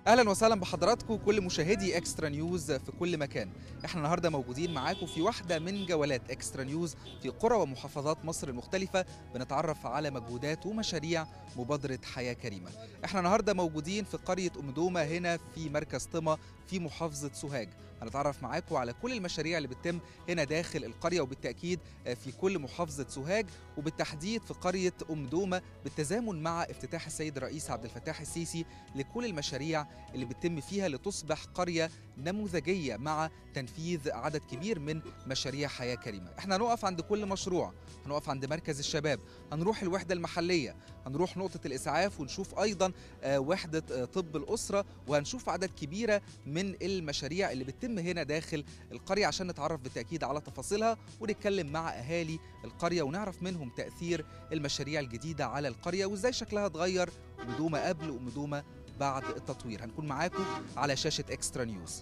اهلا وسهلا بحضراتكم كل مشاهدي اكسترا نيوز في كل مكان احنا النهارده موجودين معاكم في واحده من جولات اكسترا نيوز في قرى ومحافظات مصر المختلفه بنتعرف على مجهودات ومشاريع مبادره حياه كريمه احنا النهارده موجودين في قريه ام دومه هنا في مركز طمه في محافظه سوهاج هنتعرف معاكم على كل المشاريع اللي بتتم هنا داخل القريه وبالتاكيد في كل محافظه سوهاج وبالتحديد في قريه ام دومه بالتزامن مع افتتاح السيد الرئيس عبد الفتاح السيسي لكل المشاريع اللي بتتم فيها لتصبح قريه نموذجيه مع تنفيذ عدد كبير من مشاريع حياه كريمه احنا هنقف عند كل مشروع هنقف عند مركز الشباب هنروح الوحده المحليه هنروح نقطه الاسعاف ونشوف ايضا وحده طب الاسره وهنشوف عدد كبيره من المشاريع اللي بتتم هنا داخل القريه عشان نتعرف بالتاكيد على تفاصيلها ونتكلم مع اهالي القريه ونعرف منهم تاثير المشاريع الجديده على القريه وازاي شكلها اتغير ومدومه قبل ومدومه بعد التطوير هنكون معاكم على شاشة اكسترا نيوز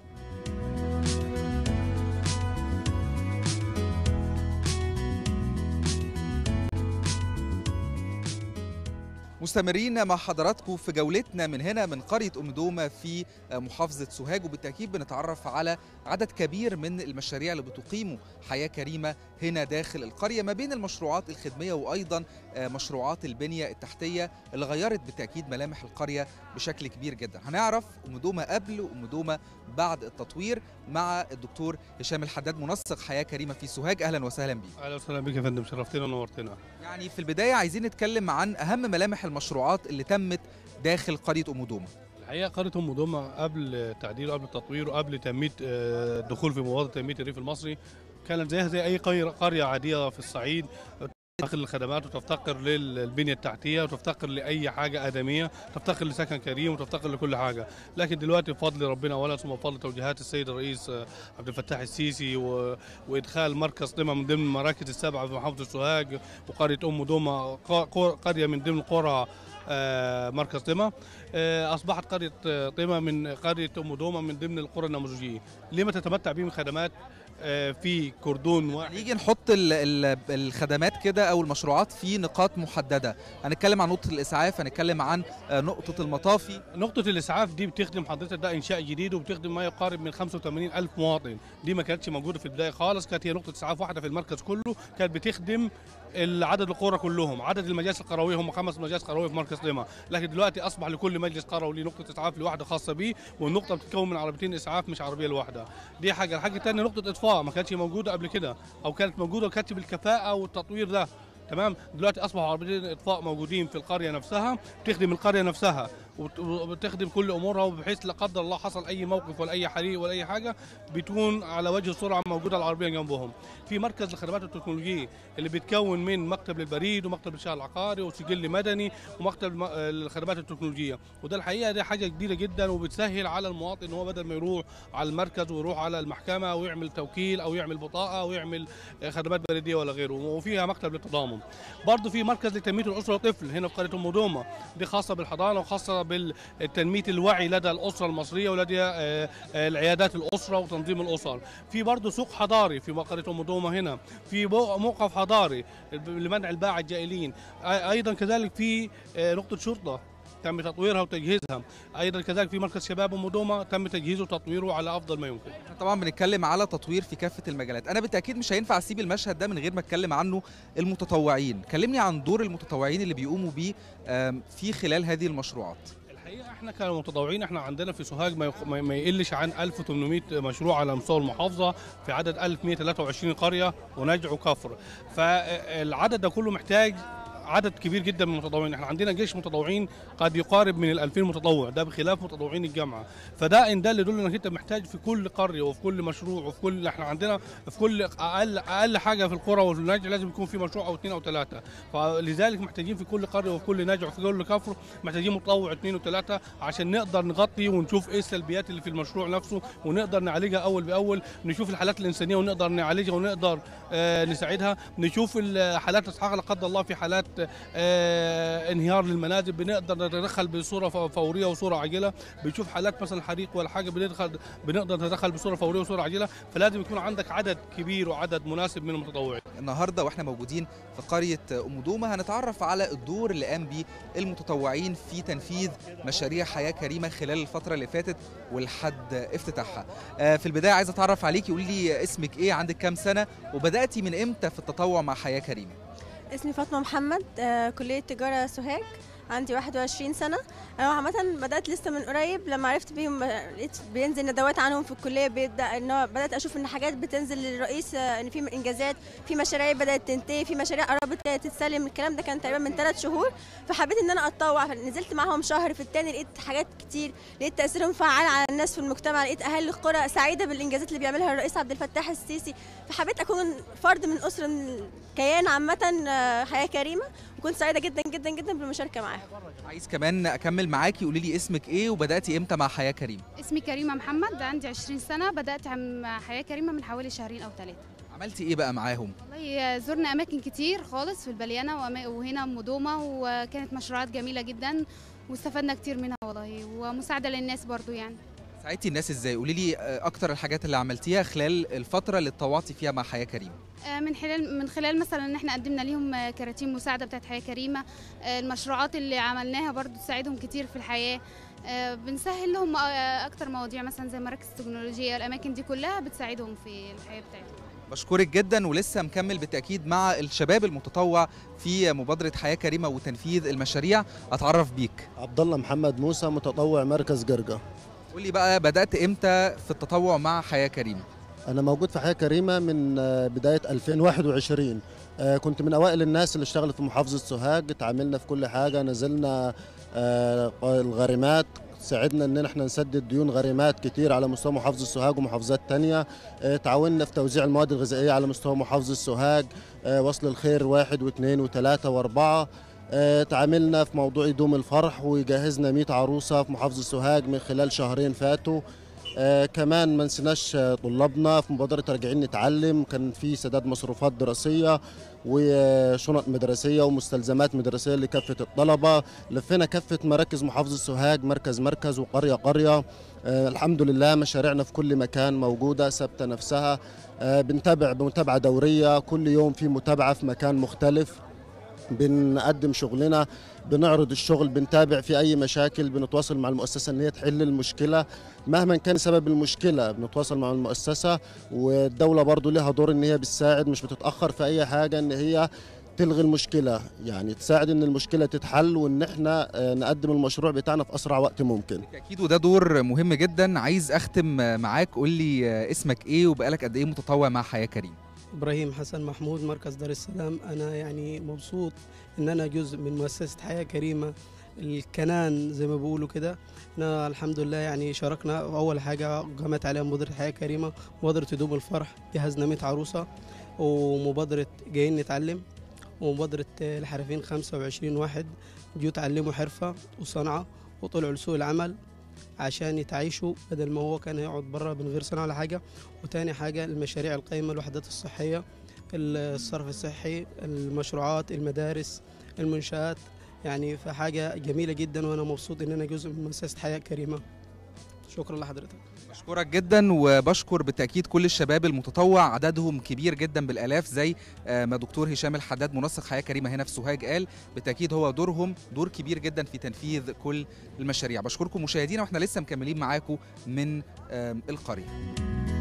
مستمرين مع حضراتكم في جولتنا من هنا من قرية أم دومة في محافظة سوهاج وبالتأكيد بنتعرف على عدد كبير من المشاريع اللي بتقيمه حياة كريمة هنا داخل القرية ما بين المشروعات الخدمية وأيضا مشروعات البنية التحتية اللي غيرت بالتأكيد ملامح القرية بشكل كبير جدا هنعرف أم دومة قبل وأم دومة بعد التطوير مع الدكتور هشام الحداد منسق حياة كريمة في سوهاج أهلا وسهلا بيك أهلا وسهلا بك يا فندم شرفتنا ونورتنا يعني في البداية عايزين نتكلم عن أهم ملامح المشروعات اللي تمت داخل قرية أم دومة الحقيقه قريه ام دومه قبل تعديل وقبل التطوير وقبل تنميه الدخول في مبادره تنميه الريف المصري كانت زيها زي اي قريه عاديه في الصعيد تفتقر للخدمات وتفتقر للبنيه التحتيه وتفتقر لاي حاجه ادميه تفتقر لسكن كريم وتفتقر لكل حاجه لكن دلوقتي بفضل ربنا اولا ثم بفضل توجيهات السيد الرئيس عبد الفتاح السيسي و... وادخال مركز قمه من ضمن المراكز السبعه في محافظه سوهاج وقريه ام دومه قريه من ضمن قرى مركز طمة أصبحت قرية طمة من قرية أم دومة من ضمن القرى النموذجية لما تتمتع به من خدمات في كردون واحد نيجي نحط ال ال الخدمات كده او المشروعات في نقاط محدده هنتكلم عن نقطه الاسعاف هنتكلم عن نقطه المطافي نقطه الاسعاف دي بتخدم حضرتك ده انشاء جديد وبتخدم ما يقارب من 85 الف مواطن دي ما كانتش موجوده في البدايه خالص كانت هي نقطه اسعاف واحده في المركز كله كانت بتخدم عدد القرى كلهم عدد المجالس القرويه هم خمس مجالس قرويه في مركز لما لكن دلوقتي اصبح لكل مجلس قروي له نقطه اسعاف لوحده خاصه به والنقطه بتتكون من عربيتين اسعاف مش عربيه الواحده دي حاجه الحاجه الثانيه نقطه اطفاء ما كانتش موجوده قبل كده او كانت موجوده وكانت بالكفاءه والتطوير ده تمام دلوقتي اصبحوا عربيتين اطفاء موجودين في القريه نفسها بتخدم القريه نفسها وبتخدم كل امورها بحيث لا قدر الله حصل اي موقف ولا اي حريق ولا اي حاجه بتكون على وجه السرعه موجوده العربيه جنبهم في مركز الخدمات التكنولوجيه اللي بيتكون من مكتب للبريد ومكتب للشهر العقاري وسجل مدني ومكتب الخدمات التكنولوجيه وده الحقيقه دي حاجه كبيره جدا وبتسهل على المواطن ان هو بدل ما يروح على المركز ويروح على المحكمه ويعمل توكيل او يعمل بطاقه او يعمل خدمات بريديه ولا غيره وفيها مكتب للتضامن برضه في مركز لتنميه الاسره والطفل هنا في قريه ام دومه دي خاصه بالحضانه وخاصه بالتنميه الوعي لدى الاسره المصريه ولدى العيادات الاسره وتنظيم الاسر في برضه سوق حضاري في قريه ام دومه هنا في موقف حضاري لمنع الباعة الجائلين ايضا كذلك في نقطه شرطه تم تطويرها وتجهيزها ايضا كذلك في مركز شباب ام دومه تم تجهيزه وتطويره على افضل ما يمكن طبعا بنتكلم على تطوير في كافه المجالات انا بالتاكيد مش هينفع اسيب المشهد ده من غير ما اتكلم عنه المتطوعين كلمني عن دور المتطوعين اللي بيقوموا بيه في خلال هذه المشروعات الحقيقه احنا كمتطوعين احنا عندنا في سوهاج ما, ما يقلش عن 1800 مشروع على مستوى المحافظه في عدد 1123 قريه ونجع وكفر فالعدد ده كله محتاج عدد كبير جدا من المتطوعين احنا عندنا جيش متطوعين قد يقارب من ال 2000 متطوع ده بخلاف متطوعين الجامعه فده ان ده اللي يدل انك انت محتاج في كل قريه وفي كل مشروع وفي كل احنا عندنا في كل اقل اقل حاجه في القرى وفي النجع لازم يكون في مشروع او اثنين او ثلاثه فلذلك محتاجين في كل قريه وفي كل نجع وفي كل كفر محتاجين متطوع اثنين وثلاثه عشان نقدر نغطي ونشوف ايه السلبيات اللي في المشروع نفسه ونقدر نعالجها اول باول نشوف الحالات الانسانيه ونقدر نعالجها ونقدر آه، نساعدها نشوف الحالات اسعاف لا قدر الله في حالات آه، انهيار للمنازل بنقدر نتدخل بصوره ف- فوريه وصوره عاجله بنشوف حالات مثلا حريق ولا حاجه بندخل بنقدر نتدخل بصوره فوريه وصوره عاجله فلازم يكون عندك عدد كبير وعدد مناسب من المتطوعين النهارده واحنا موجودين في قريه ام دومه هنتعرف على الدور اللي قام بيه المتطوعين في تنفيذ مشاريع حياه كريمه خلال الفتره اللي فاتت ولحد افتتاحها. آه، في البدايه عايز اتعرف عليكي قولي لي اسمك ايه عندك كام سنه وبداتي من امتى في التطوع مع حياه كريمه؟ اسمي فاطمة محمد آه، كلية تجارة سوهاج عندي 21 سنة أنا عامة بدأت لسه من قريب لما عرفت بيهم آه، لقيت بينزل ندوات عنهم في الكلية بيبدأ إن هو بدأت أشوف إن حاجات بتنزل للرئيس آه، إن في إنجازات في مشاريع بدأت تنتهي في مشاريع قربت كانت تتسلم الكلام ده كان تقريبا من ثلاث شهور فحبيت إن أنا أتطوع نزلت معاهم شهر في التاني لقيت حاجات كتير لقيت تأثيرهم فعال على الناس في المجتمع لقيت أهالي القرى سعيدة بالإنجازات اللي بيعملها الرئيس عبد الفتاح السيسي فحبيت أكون فرد من أسرة من كيان عامة آه، حياة كريمة وكنت سعيدة جدا جدا جدا بالمشاركة معاهم عايز كمان اكمل معاكي قولي لي اسمك ايه وبداتي امتى مع حياه كريمه؟ اسمي كريمة محمد عندي 20 سنة بدأت مع حياة كريمة من حوالي شهرين أو ثلاثة عملتي ايه بقى معاهم؟ والله زرنا أماكن كتير خالص في البليانة وأما- وهنا مدومة وكانت مشروعات جميلة جدا واستفدنا كتير منها والله ومساعدة للناس برضو يعني ساعدتي الناس ازاي؟ قولي لي آه، اكتر الحاجات اللي عملتيها خلال الفتره اللي اتطوعتي فيها مع حياه كريمه. آه، من خلال من خلال مثلا ان احنا قدمنا ليهم آه، كراتين مساعده بتاعت حياه كريمه آه، المشروعات اللي عملناها برضو تساعدهم كتير في الحياه آه، بنسهل لهم آه، اكتر مواضيع مثلا زي مراكز التكنولوجيا الاماكن دي كلها بتساعدهم في الحياه بتاعتهم بشكرك جدا ولسه مكمل بالتاكيد مع الشباب المتطوع في مبادره حياه كريمه وتنفيذ المشاريع اتعرف بيك عبد الله محمد موسى متطوع مركز جرجا قول لي بقى بدات امتى في التطوع مع حياه كريمه انا موجود في حياه كريمه من آه، بدايه 2021 آه، كنت من اوائل الناس اللي اشتغلت في محافظه سوهاج اتعاملنا في كل حاجه نزلنا آه، الغارمات ساعدنا ان احنا نسدد ديون غريمات كتير على مستوى محافظه سوهاج ومحافظات تانية آه، تعاوننا في توزيع المواد الغذائيه على مستوى محافظه سوهاج آه، وصل الخير واحد واثنين وثلاثه واربعه آه، تعاملنا في موضوع يدوم الفرح وجهزنا 100 عروسه في محافظه سوهاج من خلال شهرين فاتوا آه كمان ما نسيناش آه، طلابنا في مبادرة راجعين نتعلم كان في سداد مصروفات دراسية وشنط مدرسية ومستلزمات مدرسية لكافة الطلبة لفينا كافة مراكز محافظة سوهاج مركز مركز وقرية قرية آه الحمد لله مشاريعنا في كل مكان موجودة ثابتة نفسها آه بنتابع بمتابعة دورية كل يوم في متابعة في مكان مختلف بنقدم شغلنا بنعرض الشغل بنتابع في اي مشاكل بنتواصل مع المؤسسه ان هي تحل المشكله مهما كان سبب المشكله بنتواصل مع المؤسسه والدوله برضو لها دور ان هي بتساعد مش بتتاخر في اي حاجه ان هي تلغي المشكله يعني تساعد ان المشكله تتحل وان احنا آه، نقدم المشروع بتاعنا في اسرع وقت ممكن بالتاكيد وده دور مهم جدا عايز اختم معاك قول لي اسمك ايه وبقالك قد ايه متطوع مع حياه كريمه ابراهيم حسن محمود مركز دار السلام انا يعني مبسوط ان انا جزء من مؤسسه حياه كريمه الكنان زي ما بيقولوا كده احنا الحمد لله يعني شاركنا اول حاجه قامت عليها مبادره حياه كريمه مبادره هدوم الفرح جهزنا 100 عروسه ومبادره جايين نتعلم ومبادره الحرفين 25 واحد جو تعلموا حرفه وصنعه وطلعوا لسوق العمل عشان يتعايشوا بدل ما هو كان هيقعد بره من غير صناعه ولا حاجه وتاني حاجة المشاريع القائمة الوحدات الصحية الصرف الصحي المشروعات المدارس المنشآت يعني فحاجة جميلة جدا وأنا مبسوط إن أنا جزء من مؤسسة حياة كريمة شكرا لحضرتك بشكرك جدا وبشكر بالتاكيد كل الشباب المتطوع عددهم كبير جدا بالالاف زي آه، ما دكتور هشام الحداد منسق حياه كريمه هنا في سوهاج قال بالتاكيد هو دورهم دور كبير جدا في تنفيذ كل المشاريع بشكركم مشاهدينا واحنا لسه مكملين معاكم من آم، القريه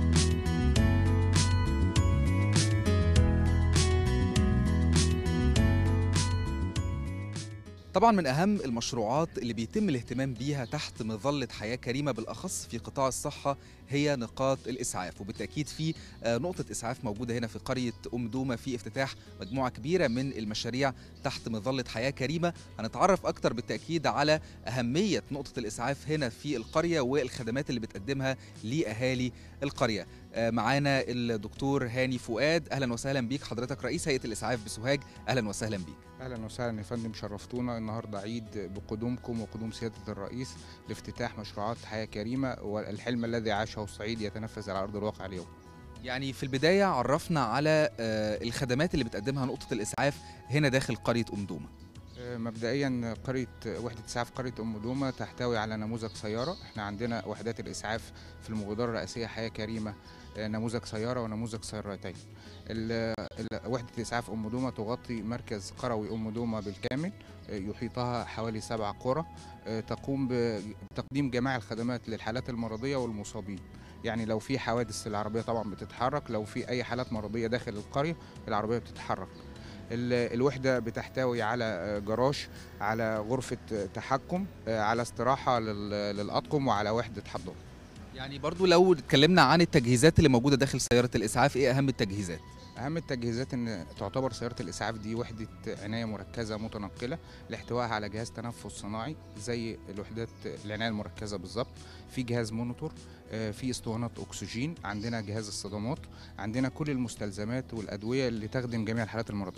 طبعا من اهم المشروعات اللي بيتم الاهتمام بيها تحت مظله حياه كريمه بالاخص في قطاع الصحه هي نقاط الاسعاف وبالتاكيد في آه، نقطه اسعاف موجوده هنا في قريه ام دومه في افتتاح مجموعه كبيره من المشاريع تحت مظله حياه كريمه هنتعرف اكتر بالتاكيد على اهميه نقطه الاسعاف هنا في القريه والخدمات اللي بتقدمها لاهالي القريه آه، معانا الدكتور هاني فؤاد اهلا وسهلا بيك حضرتك رئيس هيئه الاسعاف بسوهاج اهلا وسهلا بيك اهلا وسهلا يا فندم شرفتونا النهارده عيد بقدومكم وقدوم سياده الرئيس لافتتاح مشروعات حياه كريمه والحلم الذي عاشه الصعيد يتنفذ على ارض الواقع اليوم يعني في البدايه عرفنا على آه، الخدمات اللي بتقدمها نقطه الاسعاف هنا داخل قريه ام دومه آه، مبدئيا قرية وحدة إسعاف قرية أم دومة تحتوي على نموذج سيارة احنا عندنا وحدات الإسعاف في المبادرة الرئاسية حياة كريمة آه، نموذج سيارة ونموذج سيارتين ال- ال- وحدة إسعاف أم دومة تغطي مركز قروي أم دومة بالكامل آه، يحيطها حوالي سبع قرى آه، تقوم بتقديم جميع الخدمات للحالات المرضية والمصابين يعني لو في حوادث العربية طبعا بتتحرك لو في أي حالات مرضية داخل القرية العربية بتتحرك ال- الوحدة بتحتوي على آه، جراج على غرفة آه، تحكم آه، على استراحة لل- للأطقم وعلى وحدة حضانة يعني برضو لو اتكلمنا عن التجهيزات اللي موجوده داخل سياره الاسعاف ايه اهم التجهيزات أهم التجهيزات إن تعتبر سيارة الإسعاف دي وحدة عناية مركزة متنقلة لاحتوائها على جهاز تنفس صناعي زي الوحدات العناية المركزة بالظبط في جهاز مونيتور آه، في اسطوانات أكسجين عندنا جهاز الصدمات عندنا كل المستلزمات والأدوية اللي تخدم جميع الحالات المرضية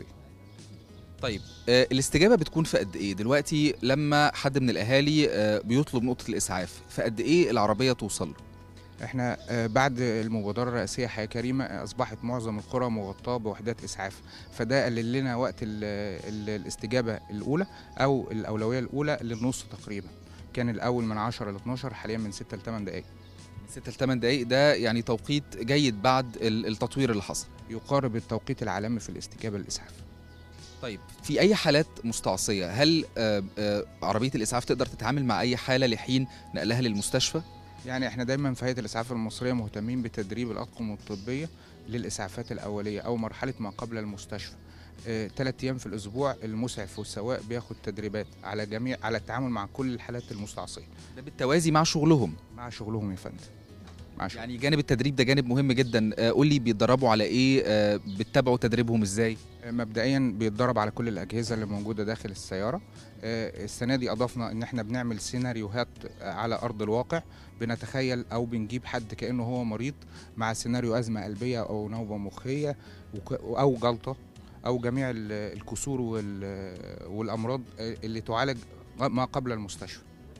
طيب آه، الاستجابه بتكون في قد ايه دلوقتي لما حد من الاهالي آه، بيطلب نقطه الاسعاف في قد ايه العربيه توصل له احنا آه، بعد المبادرة الرئاسية حياة كريمة آه، أصبحت معظم القرى مغطاة بوحدات إسعاف فده قلل لنا وقت ال ال الاستجابة الأولى أو الأولوية الأولى للنص تقريبا كان الأول من 10 ل 12 حاليا من 6 ل 8 دقايق من 6 ل 8 دقائق ده يعني توقيت جيد بعد ال- التطوير اللي حصل يقارب التوقيت العالمي في الاستجابة للإسعاف طيب في اي حالات مستعصيه هل آه، آه، عربيه الاسعاف تقدر تتعامل مع اي حاله لحين نقلها للمستشفى يعني احنا دايما في هيئة الإسعاف المصرية مهتمين بتدريب الأطقم الطبية للإسعافات الأولية أو مرحلة ما قبل المستشفى ثلاث أيام في الأسبوع المسعف والسواق بياخد تدريبات على جميع على التعامل مع كل الحالات المستعصية ده بالتوازي مع شغلهم مع شغلهم يا فندم مع شغلهم. يعني جانب التدريب ده جانب مهم جدا آه، قول لي بيتدربوا على ايه آه، بتتابعوا تدريبهم ازاي مبدئيا بيتدرب على كل الاجهزه اللي موجوده داخل السياره آه، السنه دي اضفنا ان احنا بنعمل سيناريوهات آه، على ارض الواقع بنتخيل او بنجيب حد كانه هو مريض مع سيناريو ازمه قلبيه او نوبه مخيه وك- او جلطه او جميع ال- الكسور وال- والامراض آه، اللي تعالج ما قبل المستشفى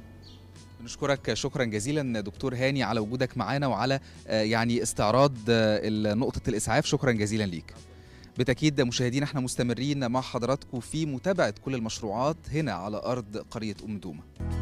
بنشكرك شكرا جزيلا دكتور هاني على وجودك معانا وعلى آه، يعني استعراض آه، نقطة الإسعاف شكرا جزيلا ليك بالتأكيد مشاهدينا احنا مستمرين مع حضراتكم في متابعة كل المشروعات هنا على أرض قرية أم دومة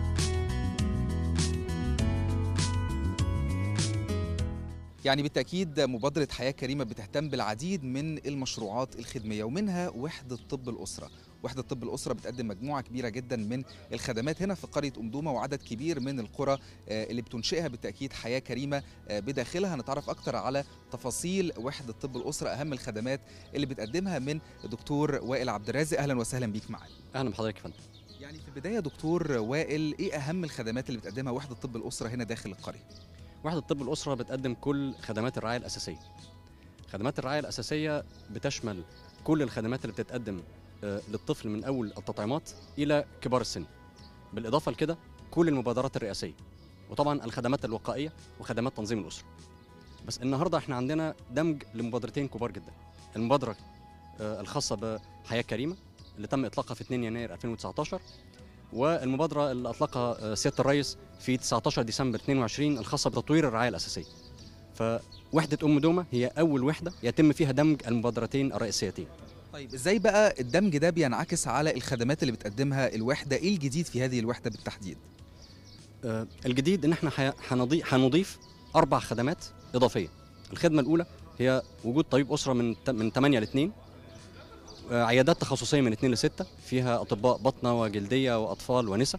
يعني بالتأكيد مبادرة حياة كريمة بتهتم بالعديد من المشروعات الخدمية ومنها وحدة طب الأسرة وحدة طب الأسرة بتقدم مجموعة كبيرة جدا من الخدمات هنا في قرية أم دومة وعدد كبير من القرى آه، اللي بتنشئها بالتأكيد حياة كريمة آه، بداخلها هنتعرف أكتر على تفاصيل وحدة طب الأسرة أهم الخدمات اللي بتقدمها من دكتور وائل عبد الرازق أهلا وسهلا بيك معانا اهلا بحضرتك يا فندم يعني في البداية دكتور وائل إيه أهم الخدمات اللي بتقدمها وحدة طب الأسرة هنا داخل القرية وحده طب الاسره بتقدم كل خدمات الرعايه الاساسيه خدمات الرعايه الاساسيه بتشمل كل الخدمات اللي بتتقدم آه، للطفل من اول التطعيمات الى كبار السن بالاضافه لكده كل المبادرات الرئاسيه وطبعا الخدمات الوقائيه وخدمات تنظيم الاسره بس النهارده احنا عندنا دمج لمبادرتين كبار جدا المبادره آه، الخاصه بحياه كريمه اللي تم اطلاقها في 2 يناير 2019 والمبادره اللي اطلقها آه، سياده الرئيس في 19 ديسمبر 22 الخاصه بتطوير الرعايه الاساسيه. فوحده ام دومه هي اول وحده يتم فيها دمج المبادرتين الرئيسيتين. طيب إزاي بقى الدمج ده بينعكس على الخدمات اللي بتقدمها الوحدة إيه الجديد في هذه الوحدة بالتحديد آه، الجديد ان احنا حي- هنضي- هنضيف اربع خدمات اضافيه. الخدمه الاولى هي وجود طبيب اسره من ت- من 8 ل 2 آه، عيادات تخصصيه من 2 ل 6 فيها اطباء بطنه وجلديه واطفال ونساء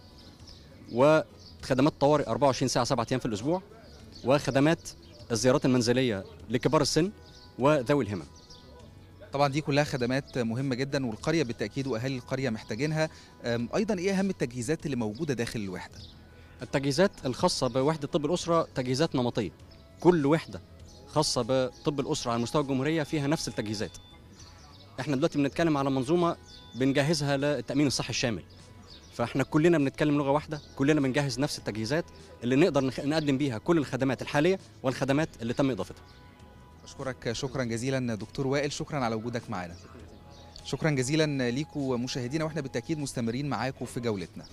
وخدمات طوارئ 24 ساعه 7 ايام في الاسبوع وخدمات الزيارات المنزليه لكبار السن وذوي الهمم. طبعا دي كلها خدمات مهمة جدا والقرية بالتأكيد وأهالي القرية محتاجينها أم، أيضا إيه أهم التجهيزات اللي موجودة داخل الوحدة التجهيزات الخاصة بوحدة طب الأسرة تجهيزات نمطية كل وحدة خاصة بطب الأسرة على مستوى الجمهورية فيها نفس التجهيزات احنا دلوقتي بنتكلم على منظومة بنجهزها للتأمين الصحي الشامل فاحنا كلنا بنتكلم لغة واحدة كلنا بنجهز نفس التجهيزات اللي نقدر نخ- نقدم بيها كل الخدمات الحالية والخدمات اللي تم إضافتها أشكرك شكرا جزيلا دكتور وائل شكرا على وجودك معنا شكرا جزيلا ليكم مشاهدينا واحنا بالتأكيد مستمرين معاكم في جولتنا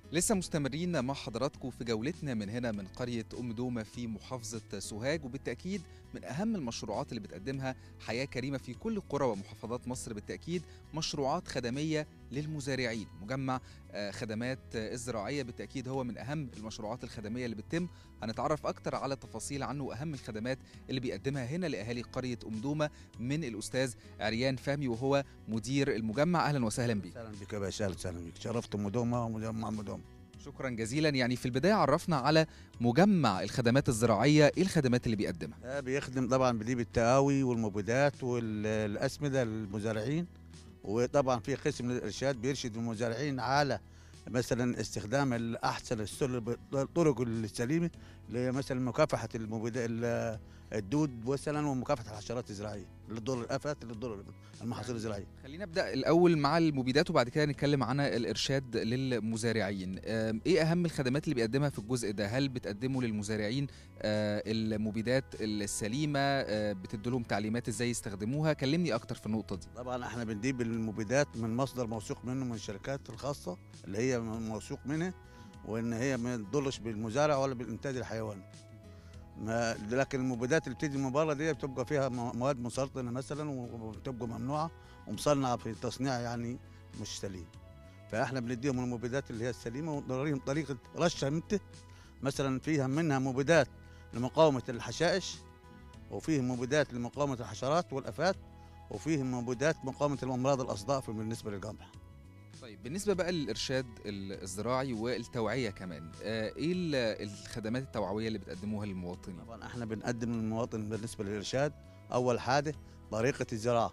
لسه مستمرين مع حضراتكم في جولتنا من هنا من قرية أم دومة في محافظة سوهاج وبالتأكيد من أهم المشروعات اللي بتقدمها حياة كريمة في كل قرى ومحافظات مصر بالتأكيد مشروعات خدمية للمزارعين مجمع آه، خدمات آه، الزراعية بالتأكيد هو من أهم المشروعات الخدمية اللي بتتم هنتعرف أكتر على تفاصيل عنه وأهم الخدمات اللي بيقدمها هنا لأهالي قرية أم دومة من الأستاذ عريان فهمي وهو مدير المجمع أهلا وسهلا بك اهلا بك يا باشا اهلا وسهلا بك شرفت مدومه ومجمع مدومه شكرا جزيلا يعني في البداية عرفنا على مجمع الخدمات الزراعية إيه الخدمات اللي بيقدمها ده بيخدم طبعا بجيب التقاوي والمبيدات والاسمده للمزارعين وطبعا في قسم من الارشاد بيرشد المزارعين على مثلا استخدام الاحسن السل- الطرق السليمه لمثلا مكافحه المبيدات الدود مثلا ومكافحه الحشرات الزراعيه للضر الافات للضر المحاصيل الزراعيه خلينا نبدأ الأول مع المبيدات وبعد كده نتكلم عن الإرشاد للمزارعين آم، إيه أهم الخدمات اللي بيقدمها في الجزء ده هل بتقدموا للمزارعين آه، المبيدات السليمة آه، بتدوا تعليمات إزاي يستخدموها كلمني أكتر في النقطة دي طبعا احنا بنجيب المبيدات من مصدر موثوق منه من الشركات الخاصه اللي هي موثوق منها وان هي ما تضرش بالمزارع ولا بالانتاج الحيواني ما لكن المبيدات اللي بتيجي من بره دي بتبقى فيها م- مواد مسرطنه مثلا وبتبقى ممنوعه ومصنعه في تصنيع يعني مش سليم فاحنا بنديهم المبيدات اللي هي السليمه ونوريهم طريقه رشها امتى مثلا فيها منها مبيدات لمقاومه الحشائش وفيه مبيدات لمقاومه الحشرات والافات وفيه مبيدات مقاومه الامراض الاصداء في- بالنسبه للقمح طيب بالنسبة بقى للإرشاد الزراعي والتوعية كمان آه، إيه ال- الخدمات التوعوية اللي بتقدموها للمواطنين طبعا احنا بنقدم للمواطن بالنسبه للارشاد اول حاجه طريقه الزراعه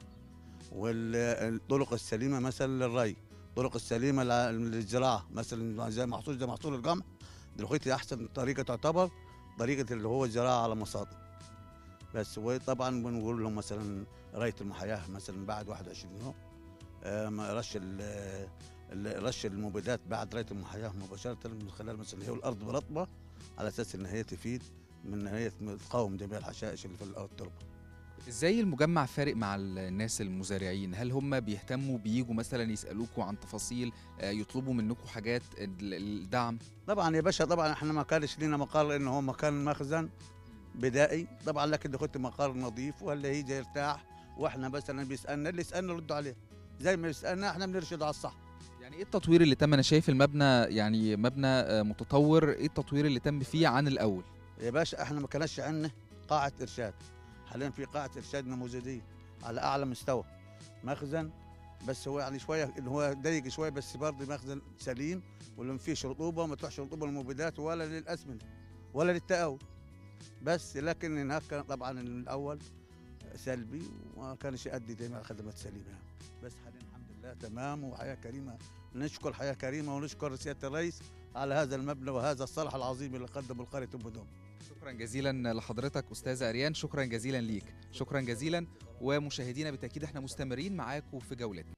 والطرق السليمه مثلا للري الطرق السليمه لع- للزراعه مثلا زي محصول زي محصول القمح دلوقتي احسن طريقه تعتبر طريقه اللي هو الزراعه على مصادر بس وطبعا بنقول لهم مثلا ريه المحياه مثلا بعد 21 يوم آه، ما رش ال- ال- رش المبيدات بعد ريه المحياه مباشره من خلال مثلا هي الارض برطبه على اساس ان هي تفيد من ان هي تقاوم جميع الحشائش اللي في التربه ازاي المجمع فارق مع الناس المزارعين هل هم بيهتموا بيجوا مثلا يسالوكوا عن تفاصيل آه، يطلبوا منكم حاجات ال- الدعم طبعا يا باشا طبعا احنا ما كانش لينا مقر انه هو مكان مخزن بدائي طبعا لكن دخلت مقر نظيف وهلا يجي يرتاح واحنا مثلا بيسالنا اللي يسالنا نرد عليه زي ما يسالنا احنا بنرشد على الصح يعني ايه التطوير اللي تم انا شايف المبنى يعني مبنى آه، متطور ايه التطوير اللي تم فيه عن الاول يا باشا احنا ما كانش عندنا قاعه ارشاد حاليا في قاعه ارشاد نموذجيه على اعلى مستوى مخزن بس هو يعني شويه اللي هو ضيق شويه بس برضه مخزن سليم واللي ما فيش رطوبه ما تروحش رطوبه للمبيدات ولا للاسمنه ولا للتقاوي بس لكن هناك كان طبعا الاول سلبي وما كانش يؤدي دائما خدمات سليمه يعني. بس حاليا الحمد لله تمام وحياه كريمه نشكر حياه كريمه ونشكر سياده الرئيس على هذا المبنى وهذا الصلح العظيم اللي قدمه لقريه ام دوم شكرا جزيلا لحضرتك استاذ اريان شكرا جزيلا ليك شكرا جزيلا ومشاهدينا بالتاكيد احنا مستمرين معاكم في جولتنا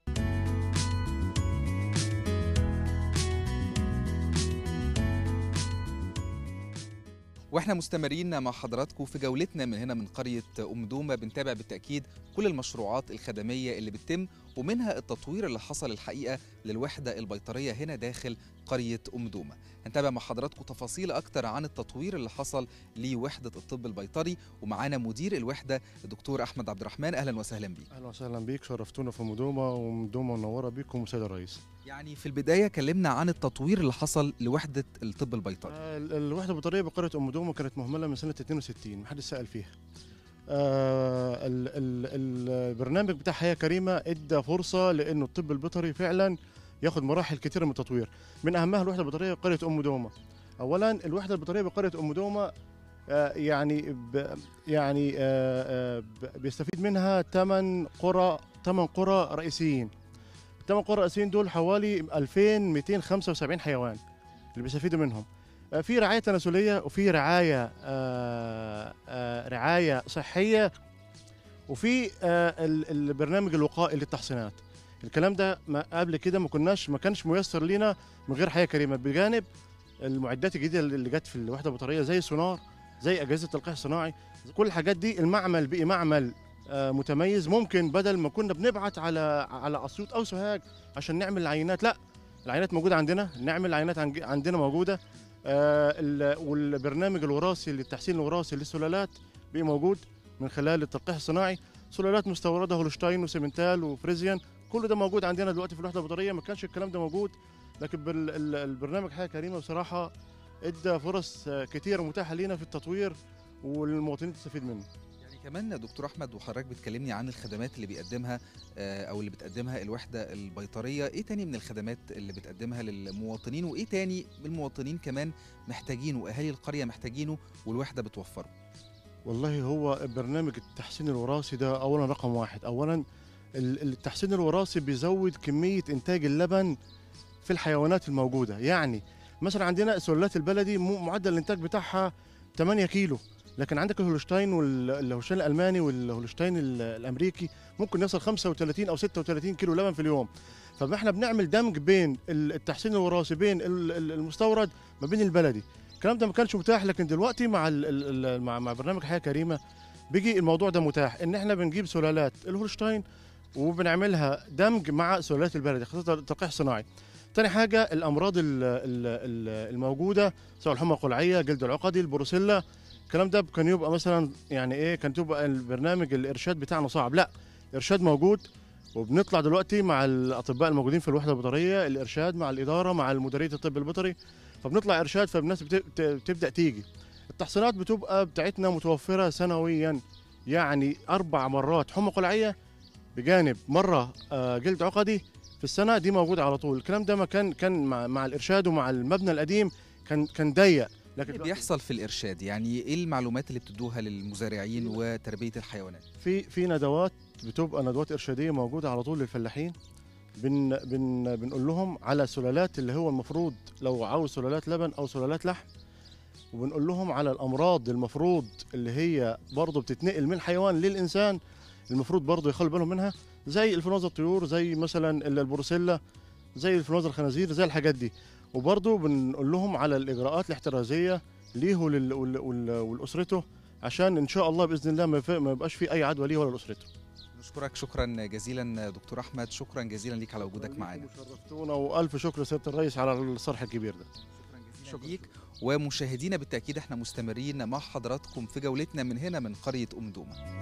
واحنا مستمرين مع حضراتكم في جولتنا من هنا من قريه ام دومه بنتابع بالتاكيد كل المشروعات الخدميه اللي بتتم ومنها التطوير اللي حصل الحقيقه للوحده البيطريه هنا داخل قريه ام دومه هنتابع مع حضراتكم تفاصيل اكتر عن التطوير اللي حصل لوحده الطب البيطري ومعانا مدير الوحده الدكتور احمد عبد الرحمن اهلا وسهلا بيك اهلا وسهلا بيك شرفتونا في مدومه ومدومه منوره بيكم سيد الرئيس يعني في البدايه كلمنا عن التطوير اللي حصل لوحده الطب البيطري ال- الوحده البيطريه بقريه ام دومه كانت مهمله من سنه 62 محدش سال فيها آه ال ال البرنامج بتاع حياه كريمه ادى فرصه لانه الطب البيطري فعلا ياخد مراحل كثيره من التطوير من اهمها الوحده البيطريه بقريه ام دومه اولا الوحده البيطريه بقريه ام دومه آه يعني ب يعني آه آه ب- بيستفيد منها ثمان قرى ثمان قرى رئيسيين الثمان قرى الرئيسيين دول حوالي 2275 حيوان اللي بيستفيدوا منهم آه، في رعايه تناسليه وفي رعايه آه، آه، رعايه صحيه وفي آه، ال- البرنامج الوقائي للتحصينات الكلام ده ما قبل كده ما كناش ما كانش ميسر لينا من غير حياه كريمه بجانب المعدات الجديده اللي جت في الوحده البطاريه زي السونار زي اجهزه التلقيح الصناعي كل الحاجات دي المعمل بقي معمل آه، متميز ممكن بدل ما كنا بنبعت على على اسيوط او سوهاج عشان نعمل العينات لا العينات موجوده عندنا نعمل عينات عن- عندنا موجوده آه، ال- والبرنامج الوراثي للتحسين الوراثي للسلالات بقى موجود من خلال التلقيح الصناعي سلالات مستورده هولشتاين وسيمنتال وفريزيان كل ده موجود عندنا دلوقتي في الوحده البيطريه ما كانش الكلام ده موجود لكن بال- ال- البرنامج حياه كريمه بصراحه ادى فرص آه، كتيره متاحه لينا في التطوير والمواطنين تستفيد منه يعني كمان يا دكتور احمد وحضرتك بتكلمني عن الخدمات اللي بيقدمها آه، او اللي بتقدمها الوحده البيطريه ايه تاني من الخدمات اللي بتقدمها للمواطنين وايه تاني المواطنين كمان محتاجينه واهالي القريه محتاجينه والوحده بتوفره والله هو برنامج التحسين الوراثي ده اولا رقم واحد اولا ال- التحسين الوراثي بيزود كميه انتاج اللبن في الحيوانات الموجوده يعني مثلا عندنا السلالات البلدي م- معدل الانتاج بتاعها 8 كيلو لكن عندك الهولشتاين والهولشتاين الالماني والهولشتاين ال- الامريكي ممكن يصل 35 او 36 كيلو لبن في اليوم فاحنا بنعمل دمج بين ال- التحسين الوراثي بين ال- ال- المستورد ما بين البلدي الكلام ده ما كانش متاح لكن دلوقتي مع ال ال ال مع, مع برنامج حياه كريمه بيجي الموضوع ده متاح ان احنا بنجيب سلالات الهولشتاين وبنعملها دمج مع سلالات البلدي خاصه التلقيح الصناعي تاني حاجه الامراض ال ال ال الموجوده سواء الحمى القلعيه جلد العقدي البروسيلا الكلام ده كان يبقى مثلا يعني ايه كان تبقى البرنامج الارشاد بتاعنا صعب لا الارشاد موجود وبنطلع دلوقتي مع الاطباء الموجودين في الوحده البيطريه الارشاد مع الاداره مع مديريه الطب البيطري فبنطلع ارشاد فالناس بت- بت- بتبدا تيجي التحصينات بتبقى بتاعتنا متوفره سنويا يعني اربع مرات حمى قلعيه بجانب مره آه، جلد عقدي في السنه دي موجوده على طول الكلام ده ما كان كان مع, مع الارشاد ومع المبنى القديم كان كان ضيق لكن اللي دلوقتي بيحصل في الارشاد يعني ايه المعلومات اللي بتدوها للمزارعين وتربيه الحيوانات في في ندوات بتبقى ندوات ارشاديه موجوده على طول للفلاحين بن بن بنقول لهم على سلالات اللي هو المفروض لو عاوز سلالات لبن او سلالات لحم وبنقول لهم على الامراض المفروض اللي هي برضه بتتنقل من الحيوان للانسان المفروض برضه يخلي بالهم منها زي انفلونزا الطيور زي مثلا ال- البروسيلا زي انفلونزا الخنازير زي الحاجات دي وبرضه بنقول لهم على الاجراءات الاحترازيه ليه ول- ول- ول- ولاسرته عشان ان شاء الله باذن الله ما يف- ما يبقاش في اي عدوى ليه ولا لاسرته نشكرك شكرا جزيلا دكتور احمد شكرا جزيلا ليك على وجودك معانا شرفتونا والف شكر سياده الرئيس على الصرح الكبير ده شكرا ليك ومشاهدينا بالتاكيد احنا مستمرين مع حضراتكم في جولتنا من هنا من قريه ام دومه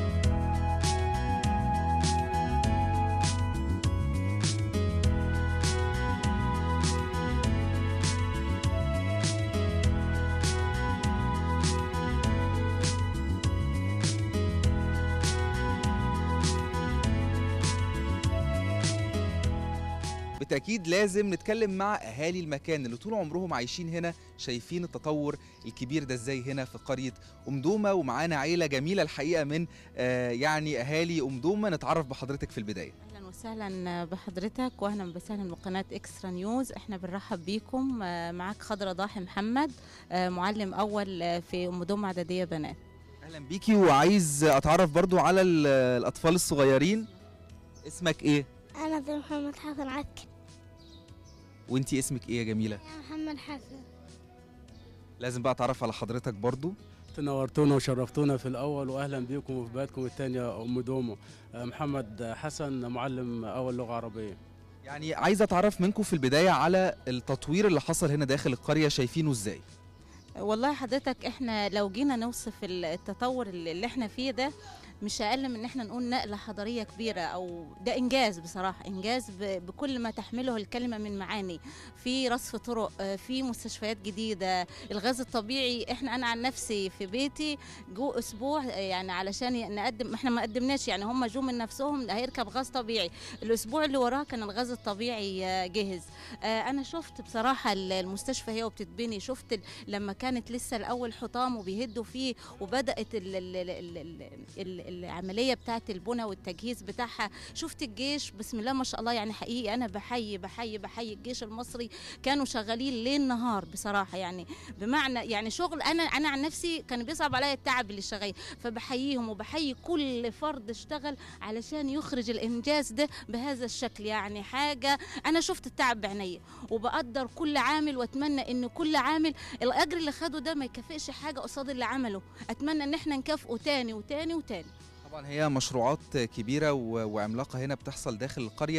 بالتأكيد لازم نتكلم مع أهالي المكان اللي طول عمرهم عايشين هنا شايفين التطور الكبير ده ازاي هنا في قرية أم دومة ومعانا عيلة جميلة الحقيقة من آه يعني أهالي أم دومة نتعرف بحضرتك في البداية اهلا وسهلا بحضرتك واهلا وسهلا بقناه اكسترا نيوز احنا بنرحب بيكم آه، معاك خضرة ضاحي محمد آه، معلم اول آه، في ام دوم اعداديه بنات أهلا بيكي وعايز أتعرف برضو على ال- الأطفال الصغيرين اسمك إيه؟ أنا عبد محمد حسن عكر وانتي اسمك إيه يا جميلة؟ يا محمد حسن لازم بقى أتعرف على حضرتك برضو تنورتونا وشرفتونا في الأول وأهلا بكم وفي بلدكم الثانية أم دومو آه، محمد حسن معلم أول لغة عربية يعني عايز أتعرف منكم في البداية على التطوير اللي حصل هنا داخل القرية شايفينه إزاي؟ والله حضرتك احنا لو جينا نوصف التطور اللي اللي احنا فيه ده مش اقل من ان احنا نقول نقله حضاريه كبيره او ده انجاز بصراحه انجاز ب- بكل ما تحمله الكلمه من معاني في رصف طرق آه، في مستشفيات جديده الغاز الطبيعي احنا انا عن نفسي في بيتي جو اسبوع آه، يعني علشان ي- نقدم احنا ما قدمناش يعني هم جو من نفسهم هيركب غاز طبيعي الاسبوع اللي وراه كان الغاز الطبيعي آه، جهز آه، انا شفت بصراحه ال- المستشفى هي وبتتبني شفت ال- لما كانت لسه الاول حطام وبيهدوا فيه وبدات ال ال ال ال ال ال العمليه بتاعه البنى والتجهيز بتاعها شفت الجيش بسم الله ما شاء الله يعني حقيقي انا بحيي بحيي بحيي الجيش المصري كانوا شغالين ليل نهار بصراحه يعني بمعنى يعني شغل انا انا عن نفسي كان بيصعب عليا التعب اللي شغال فبحييهم وبحيي كل فرد اشتغل علشان يخرج الانجاز ده بهذا الشكل يعني حاجه انا شفت التعب بعينيا وبقدر كل عامل واتمنى ان كل عامل الاجر اللي خده ده ما يكافئش حاجه قصاد اللي عمله اتمنى ان احنا نكافئه تاني وتاني وتاني طبعا هي مشروعات كبيرة و- وعملاقة هنا بتحصل داخل القرية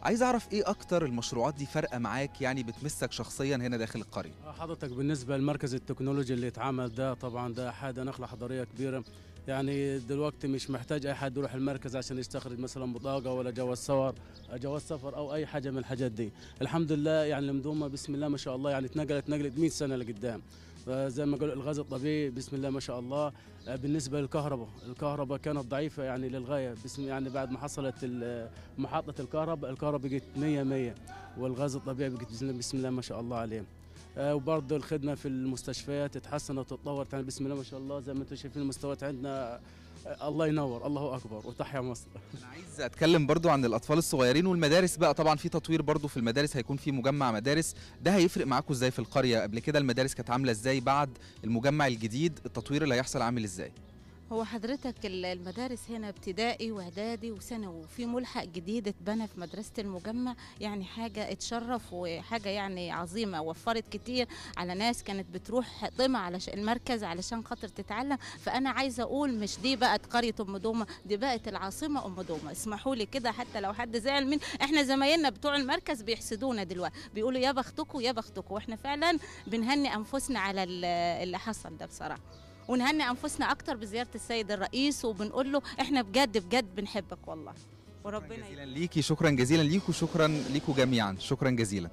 عايز اعرف ايه اكتر المشروعات دي فارقه معاك يعني بتمسك شخصيا هنا داخل القريه حضرتك بالنسبة للمركز التكنولوجي اللي اتعمل ده طبعا ده حاجة نقلة حضارية كبيرة يعني دلوقتي مش محتاج أي حد يروح المركز عشان يستخرج مثلا بطاقة ولا جواز سفر جواز سفر أو أي حاجة من الحاجات دي الحمد لله يعني المدومة بسم الله ما شاء الله يعني اتنقلت نقلت 100 سنة لقدام زي ما قالوا الغاز الطبيعي بسم الله ما شاء الله بالنسبة للكهرباء الكهرباء كانت ضعيفة يعني للغاية بسم يعني بعد ما حصلت ال- محطة الكهرباء الكهرباء بقت 100 100 والغاز الطبيعي بقت بسم بسم الله ما شاء الله عليه آه، وبرضه الخدمة في المستشفيات تتحسن وتتطور يعني بسم الله ما شاء الله زي ما انتم شايفين المستويات عندنا آه، الله ينور الله أكبر وتحيا مصر عايز اتكلم برضو عن الاطفال الصغيرين والمدارس بقى طبعا في تطوير برضو في المدارس هيكون في مجمع مدارس ده هيفرق معاكم ازاي في القريه قبل كده المدارس كانت عامله ازاي بعد المجمع الجديد التطوير اللي هيحصل عامل ازاي هو حضرتك ال- المدارس هنا ابتدائي واعدادي وثانوي وفي ملحق جديد اتبنى في مدرسه المجمع يعني حاجه اتشرف وحاجه يعني عظيمه وفرت كتير على ناس كانت بتروح طمع على ش- المركز علشان خاطر تتعلم فانا عايزه اقول مش دي بقت قريه ام دومه دي بقت العاصمه ام دومه اسمحوا لي كده حتى لو حد زعل من احنا زمايلنا بتوع المركز بيحسدونا دلوقتي بيقولوا يا بختكم يا بختكم واحنا فعلا بنهني انفسنا على ال- اللي حصل ده بصراحه ونهني انفسنا اكتر بزياره السيد الرئيس وبنقول له احنا بجد بجد بنحبك والله وربنا جزيلا ليكي شكرا جزيلا ليكوا شكرا ليكوا جميعا شكرا جزيلا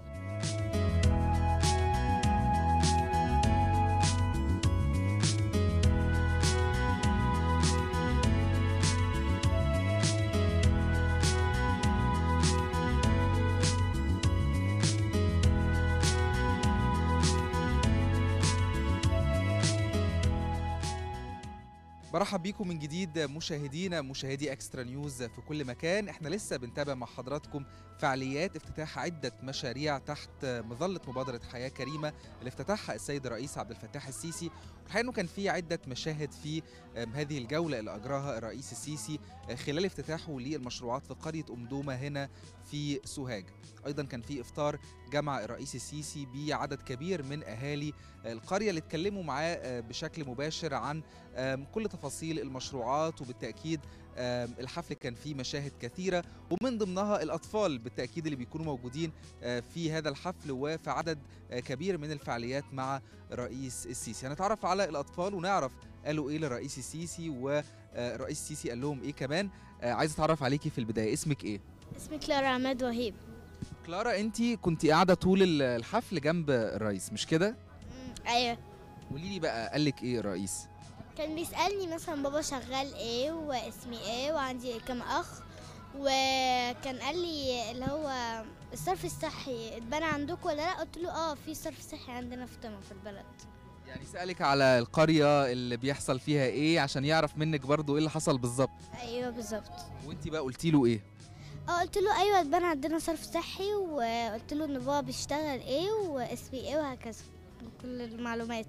برحب بيكم من جديد مشاهدينا مشاهدي اكسترا نيوز في كل مكان احنا لسه بنتابع مع حضراتكم فعاليات افتتاح عدة مشاريع تحت مظلة مبادرة حياة كريمة اللي افتتحها السيد الرئيس عبد الفتاح السيسي والحقيقة انه كان في عدة مشاهد في آم، هذه الجولة اللي اجراها الرئيس السيسي آه، خلال افتتاحه للمشروعات في قرية ام دومة هنا في سوهاج ايضا كان في افطار جمع الرئيس السيسي بعدد كبير من اهالي آه، القرية اللي اتكلموا معاه آه، بشكل مباشر عن آم، كل تفاصيل المشروعات وبالتأكيد آم، الحفل كان فيه مشاهد كثيرة ومن ضمنها الأطفال بالتأكيد اللي بيكونوا موجودين آه، في هذا الحفل وفي عدد آه، كبير من الفعاليات مع رئيس السيسي هنتعرف على الأطفال ونعرف قالوا إيه للرئيس السيسي والرئيس السيسي قال لهم إيه كمان آه، عايز أتعرف عليكي في البداية اسمك إيه؟ اسمي كلارا عماد وهيب كلارا أنت كنت قاعدة طول ال- الحفل جنب الرئيس مش كده؟ ايوه قولي لي بقى قال لك إيه الرئيس؟ كان بيسألني مثلا بابا شغال ايه واسمي ايه وعندي كام اخ وكان قال لي اللي هو الصرف الصحي اتبنى عندكم ولا لا قلت له اه في صرف صحي عندنا في طمع في البلد يعني سألك على القرية اللي بيحصل فيها إيه عشان يعرف منك برضو إيه اللي حصل بالظبط ايوه بالظبط وانت بقى قلتي له ايه اه قلت له ايوه اتبنى عندنا صرف صحي وقلت له ان بابا بيشتغل ايه واسمي ايه وهكذا كل المعلومات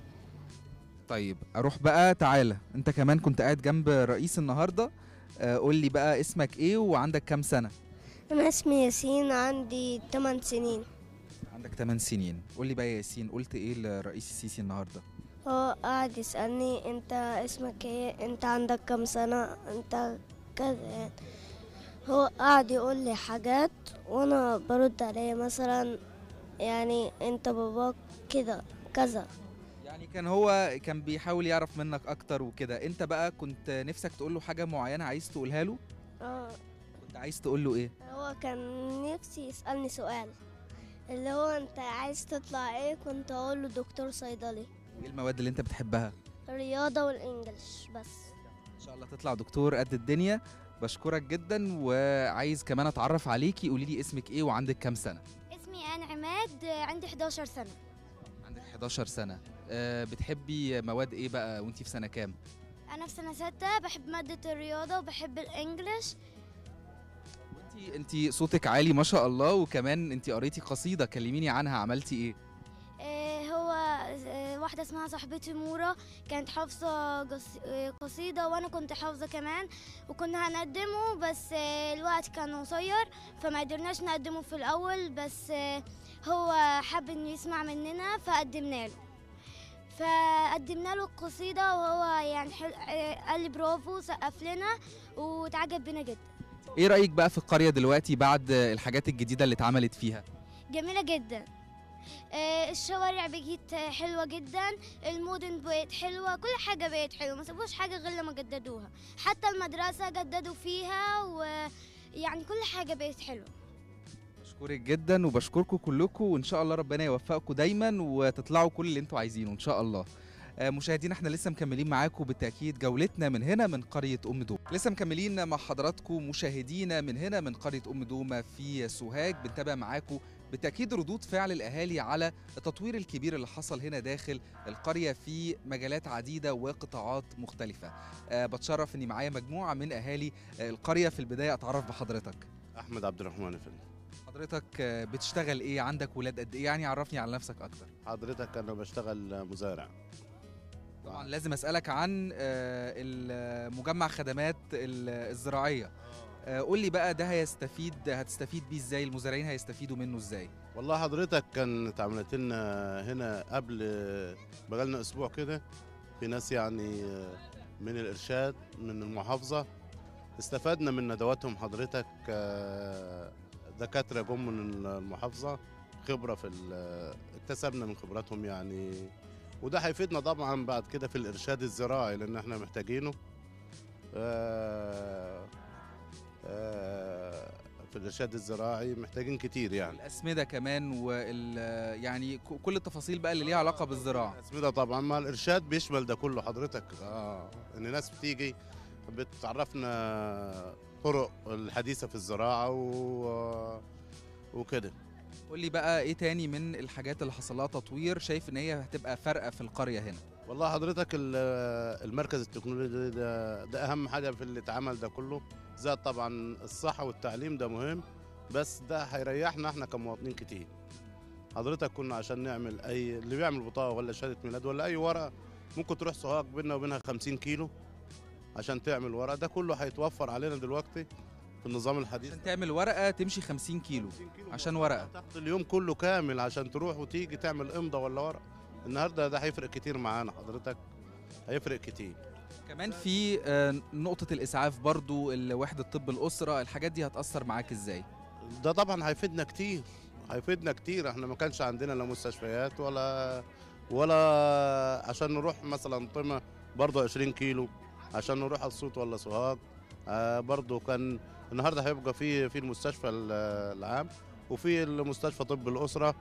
طيب اروح بقى تعالى انت كمان كنت قاعد جنب رئيس النهارده آه، قول لي بقى اسمك ايه وعندك كام سنه أنا اسمي ياسين عندي 8 سنين عندك 8 سنين قول لي بقى يا ياسين قلت ايه للرئيس السيسي النهارده هو قاعد يسألني أنت اسمك إيه أنت عندك كام سنة أنت كذا يعني. هو قاعد يقول لي حاجات وأنا برد عليه مثلا يعني أنت باباك كده كذا يعني كان هو كان بيحاول يعرف منك اكتر وكده انت بقى كنت نفسك تقول له حاجه معينه عايز تقولها له اه كنت عايز تقول له ايه هو كان نفسي يسألني سؤال اللي هو أنت عايز تطلع إيه كنت أقول له دكتور صيدلي ايه المواد اللي انت بتحبها الرياضة والإنجليش بس ان شاء الله تطلع دكتور قد الدنيا بشكرك جدا وعايز كمان اتعرف عليكي قولي لي اسمك ايه وعندك كام سنه اسمي انا عماد عندي 11 سنه عندك 11 سنه أه بتحبي مواد ايه بقى وانتي في سنه كام انا في سنه ستة بحب ماده الرياضه وبحب الانجليش انتي انتي صوتك عالي ما شاء الله وكمان انتي قريتي قصيده كلميني عنها عملتي ايه آه، هو آه، واحدة اسمها صاحبتي مورا كانت حافظة قص- آه، قصيدة وأنا كنت حافظة كمان وكنا هنقدمه بس آه، الوقت كان قصير فما قدرناش نقدمه في الأول بس آه، هو حب إنه يسمع مننا فقدمنا له فقدمنا له القصيدة وهو يعني حل... آه، قال لي برافو سقف لنا وتعجب بينا جدا ايه رايك بقى في القريه دلوقتي بعد الحاجات الجديده اللي اتعملت فيها جميلة جدا آه، الشوارع بقت حلوة جدا المدن بقت حلوة كل حاجة بقت حلوة ما سابوش حاجة غير لما جددوها حتى المدرسة جددوا فيها ويعني كل حاجة بقت حلوة بشكرك جدا وبشكركم كلكم وان شاء الله ربنا يوفقكم دايما وتطلعوا كل اللي انتوا عايزينه ان شاء الله آه، مشاهدينا احنا لسه مكملين معاكم بالتاكيد جولتنا من هنا من قريه ام دومه لسه مكملين مع حضراتكم مشاهدينا من هنا من قريه ام دومه في سوهاج بنتابع معاكم بالتاكيد ردود فعل الاهالي على التطوير الكبير اللي حصل هنا داخل القريه في مجالات عديده وقطاعات مختلفه أه بتشرف اني معايا مجموعه من اهالي آه، القريه في البدايه اتعرف بحضرتك احمد عبد الرحمن يا فندم حضرتك آه، بتشتغل ايه عندك ولاد قد ايه يعني عرفني على نفسك اكتر حضرتك انا بشتغل مزارع طبعا لازم اسالك عن آه، ال- مجمع خدمات ال- الزراعيه آه، قول لي بقى ده هيستفيد هتستفيد بيه ازاي المزارعين هيستفيدوا منه ازاي والله حضرتك كانت عملت لنا هنا قبل بقالنا اسبوع كده في ناس يعني من الارشاد من المحافظه استفدنا من ندواتهم حضرتك آه، دكاتره جم من المحافظه خبره في ال- اكتسبنا من خبراتهم يعني وده هيفيدنا طبعا بعد كده في الارشاد الزراعي لان احنا محتاجينه آه، آه، في الارشاد الزراعي محتاجين كتير يعني الاسمده كمان وال يعني ك- كل التفاصيل بقى اللي ليها علاقه بالزراعه الاسمده طبعا ما الارشاد بيشمل ده كله حضرتك اه ان ناس بتيجي بتعرفنا طرق الحديثه في الزراعه و وكده قول لي بقى ايه تاني من الحاجات اللي حصل لها تطوير شايف ان هي هتبقى فارقه في القريه هنا والله حضرتك ال- المركز التكنولوجي ده, ده اهم حاجه في اللي اتعمل ده كله زائد طبعا الصحه والتعليم ده مهم بس ده هيريحنا احنا كمواطنين كتير حضرتك كنا عشان نعمل اي اللي بيعمل بطاقه ولا شهاده ميلاد ولا اي ورقه ممكن تروح سوهاج بيننا وبينها 50 كيلو عشان تعمل ورقه ده كله هيتوفر علينا دلوقتي في النظام الحديث عشان تعمل ورقه تمشي 50 كيلو عشان ورقه تاخد اليوم كله كامل عشان تروح وتيجي تعمل امضى ولا ورقه النهارده ده هيفرق كتير معانا حضرتك هيفرق كتير كمان في آه، نقطه الاسعاف برضو ال- وحده طب الاسره الحاجات دي هتاثر معاك ازاي ده طبعا هيفيدنا كتير هيفيدنا كتير احنا ما كانش عندنا لا مستشفيات ولا ولا عشان نروح مثلا طمة برضه 20 كيلو عشان نروح الصوت ولا سوهاج آه برضه كان النهارده هيبقى في في المستشفى ال- العام وفي المستشفى طب الاسره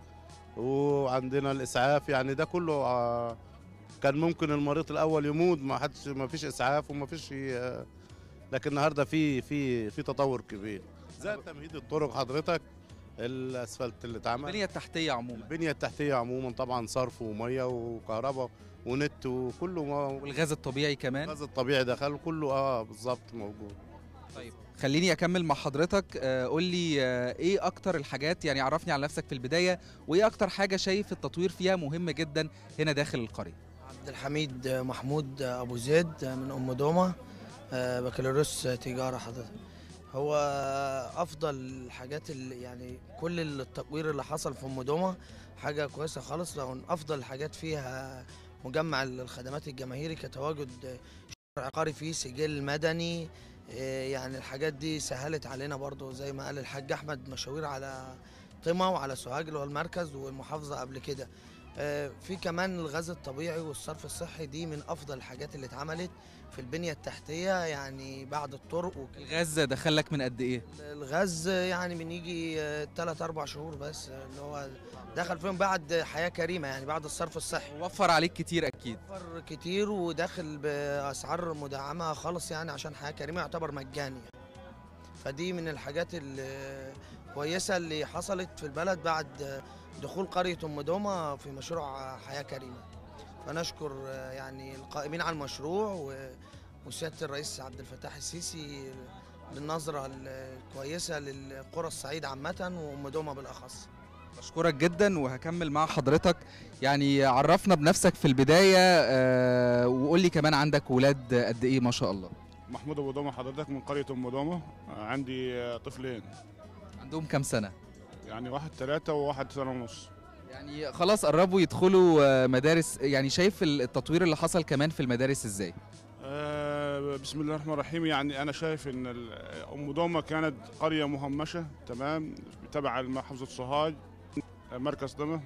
وعندنا الاسعاف يعني ده كله آه كان ممكن المريض الاول يموت ما حدش ما فيش اسعاف وما فيش آه لكن النهارده في في في تطور كبير زي تمهيد الطرق حضرتك الاسفلت اللي اتعمل البنيه التحتيه عموما البنيه التحتيه عموما طبعا صرف وميه وكهرباء ونت وكله ما والغاز الطبيعي كمان الغاز الطبيعي دخل كله اه بالظبط موجود طيب خليني اكمل مع حضرتك آه، قول لي آه، ايه اكتر الحاجات يعني عرفني على نفسك في البدايه وايه اكتر حاجه شايف التطوير فيها مهمه جدا هنا داخل القريه عبد الحميد محمود ابو زيد من ام دومه آه، بكالوريوس تجاره حضرتك هو افضل الحاجات اللي يعني كل التطوير اللي حصل في ام دومه حاجه كويسه خالص لو إن افضل الحاجات فيها مجمع الخدمات الجماهيري كتواجد شرع عقاري فيه سجل مدني آه، يعني الحاجات دي سهلت علينا برضو زي ما قال الحاج احمد مشاوير على طمع وعلى سوهاج اللي هو المركز والمحافظه قبل كده آه، في كمان الغاز الطبيعي والصرف الصحي دي من افضل الحاجات اللي اتعملت في البنيه التحتيه يعني بعد الطرق وكده الغاز دخلك من قد ايه الغاز يعني من يجي 3 4 شهور بس آه، اللي هو دخل فيهم بعد حياه كريمه يعني بعد الصرف الصحي وفر عليك كتير اكيد وفر كتير وداخل باسعار مدعمه خالص يعني عشان حياه كريمه يعتبر مجاني يعني. فدي من الحاجات الكويسه اللي حصلت في البلد بعد دخول قريه ام دومه في مشروع حياه كريمه فنشكر آه، يعني القائمين على المشروع و- وسياده الرئيس عبد الفتاح السيسي للنظره الكويسه للقرى الصعيد عامه وام دومه بالاخص بشكرك جدا وهكمل مع حضرتك يعني عرفنا بنفسك في البدايه آه، وقول لي كمان عندك ولاد قد ايه ما شاء الله محمود ابو دومه حضرتك من قريه ام دومه عندي طفلين عندهم كام سنه يعني واحد ثلاثة وواحد سنة ونص يعني خلاص قربوا يدخلوا آه، مدارس يعني شايف التطوير اللي حصل كمان في المدارس ازاي آه آه، بسم الله الرحمن الرحيم يعني انا شايف ان ال- ام دومه كانت قريه مهمشه تمام تبع محافظه سوهاج آه، مركز دمه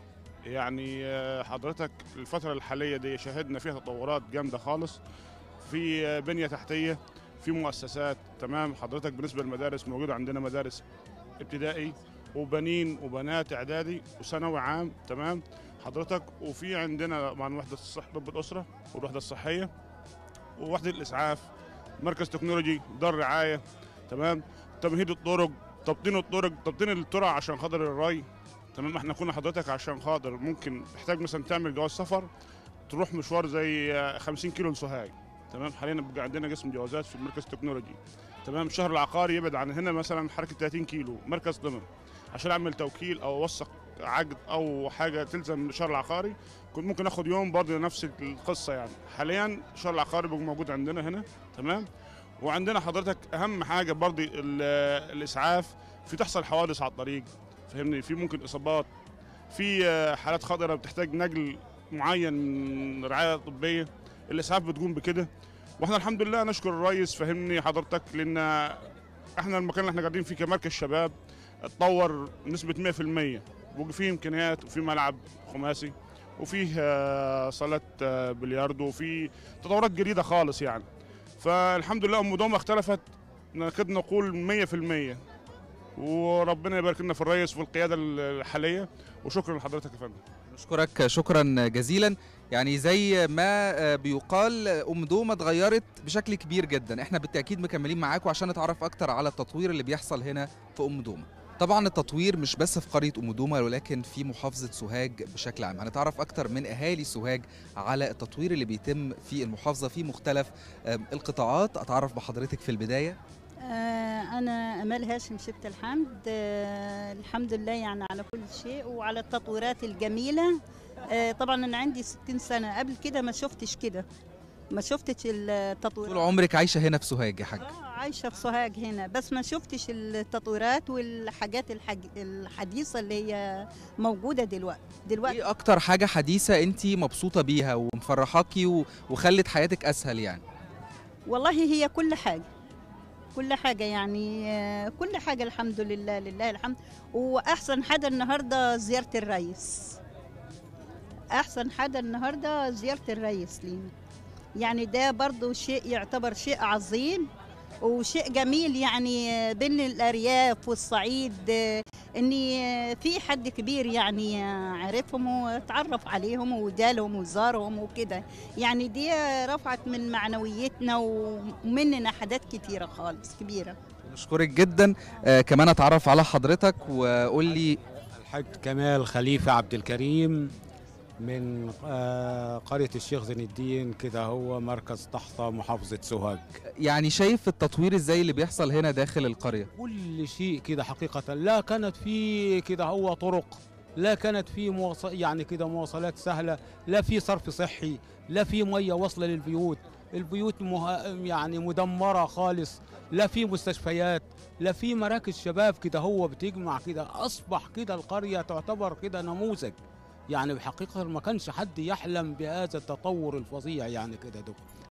يعني آه، حضرتك الفتره الحاليه دي شهدنا فيها تطورات جامده خالص في آه، بنيه تحتيه في مؤسسات تمام حضرتك بالنسبه للمدارس موجود عندنا مدارس ابتدائي وبنين وبنات اعدادي وثانوي عام تمام حضرتك وفي عندنا طبعا وحده الصح طب الاسره والوحده الصحيه ووحده الاسعاف مركز تكنولوجي دار رعايه تمام تمهيد الطرق تبطين الطرق تبطين الترع عشان خاطر الري تمام احنا كنا حضرتك عشان خاطر ممكن تحتاج مثلا تعمل جواز سفر تروح مشوار زي آه، 50 كيلو لسوهاج تمام حاليا بقى عندنا قسم جوازات في المركز التكنولوجي تمام الشهر العقاري يبعد عن هنا مثلا حركه 30 كيلو مركز ضمن عشان اعمل توكيل او اوثق عقد او حاجه تلزم الشهر العقاري كنت ممكن اخد يوم برضه نفس القصه يعني حاليا الشهر العقاري بقى موجود عندنا هنا تمام وعندنا حضرتك اهم حاجه برضه ال- الاسعاف في تحصل حوادث على الطريق فهمني في ممكن اصابات في آه، حالات خطره بتحتاج نقل معين من رعايه طبيه الاسعاف بتقوم بكده واحنا الحمد لله نشكر الرئيس فهمني حضرتك لان احنا المكان اللي احنا قاعدين فيه كمركز شباب اتطور نسبه 100% وفي فيه امكانيات وفي ملعب خماسي وفيه آه، صالات آه، بلياردو وفي تطورات جديده خالص يعني فالحمد لله ام دومه اختلفت نكاد نقول 100% وربنا يبارك لنا في الرئيس وفي القياده الحاليه وشكرا لحضرتك يا فندم نشكرك شكرا جزيلا يعني زي ما آه، بيقال آه، ام دومه اتغيرت بشكل كبير جدا احنا بالتاكيد مكملين معاكم عشان نتعرف اكتر على التطوير اللي بيحصل هنا في ام دومه طبعا التطوير مش بس في قريه ام دومه ولكن في محافظه سوهاج بشكل عام هنتعرف اكتر من اهالي سوهاج على التطوير اللي بيتم في المحافظه في مختلف آم، القطاعات اتعرف بحضرتك في البدايه آه، أنا أمال هاشم شبت الحمد آه، الحمد لله يعني على كل شيء وعلى التطويرات الجميلة آه، طبعا أنا عندي 60 سنة قبل كده ما شفتش كده ما شفتش التطويرات طول عمرك عايشه هنا في سوهاج يا حاج عايشة في سوهاج هنا بس ما شفتش التطويرات والحاجات الحج... الحديثة اللي هي موجودة دلوقتي دلوقتي ايه اكتر حاجه حديثه انت مبسوطه بيها ومفرحاكي و- وخلت حياتك اسهل يعني والله هي كل حاجة كل حاجة يعني آه، كل حاجة الحمد لله لله الحمد وأحسن حاجة النهاردة زيارة الرئيس أحسن حاجة النهاردة زيارة الرئيس لينا يعني ده برضو شيء يعتبر شيء عظيم وشيء جميل يعني آه، بين الأرياف والصعيد آه، إن آه، في حد كبير يعني آه، عرفهم وتعرف عليهم وجالهم وزارهم وكده يعني دي رفعت من معنويتنا ومننا حاجات كتيرة خالص كبيرة نشكرك جدا آه كمان اتعرف على حضرتك وقول لي الحاج كمال خليفة عبد الكريم من آه، قرية الشيخ زين الدين كده هو مركز تحت محافظة سوهاج يعني شايف التطوير ازاي اللي بيحصل هنا داخل القريه كل شيء كده حقيقة لا كانت في كده هو طرق لا كانت في مواصل يعني كده مواصلات سهلة لا في صرف صحي لا في مية واصلة للبيوت البيوت مه... يعني مدمرة خالص لا في مستشفيات لا في مراكز شباب كده هو بتجمع كده أصبح كده القرية تعتبر كده نموذج يعني بحقيقة ما كانش حد يحلم بهذا التطور الفظيع يعني كده ده